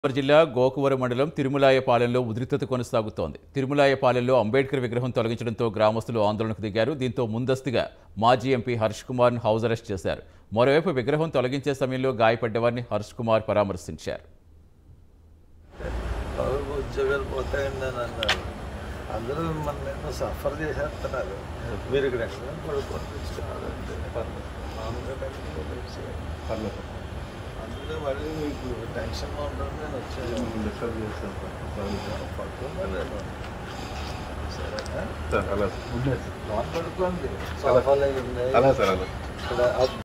గోదావరి జిల్లా గోకువరం మండలం తిరుమలాయపాలెంలో ఉద్రిక్తత కొనసాగుతోంది తిరుమలాయపాలెంలో అంబేద్కర్ విగ్రహం తొలగించడంతో గ్రామస్తులు ఆందోళనకు దిగారు దీంతో ముందస్తుగా మాజీ ఎంపీ హర్ష్ కుమార్ను హౌస్ అరెస్ట్ చేశారు మరోవైపు విగ్రహం తొలగించే సమయంలో గాయపడ్డవారిని హర్ష్ కుమార్ పరామర్శించారు పదవి ఉద్యోగాలు పోతాయండి అని అన్నారు అందరూ మన నేను సఫర్ చేసేస్తున్నారు మీరు ఇక్కడ ఎక్కడ పడుకోండి మామూలుగా టెన్షన్ అందుకే మళ్ళీ మీకు టెన్షన్గా ఉంటుంది నేను వచ్చాను డిస్టర్బ్ చేస్తాను పడుకోండి నేను సరేనా సార్ అలా లోన్ పడుకోండి సోఫాలు అవి ఉన్నాయి అలా సార్ అలా ఇక్కడ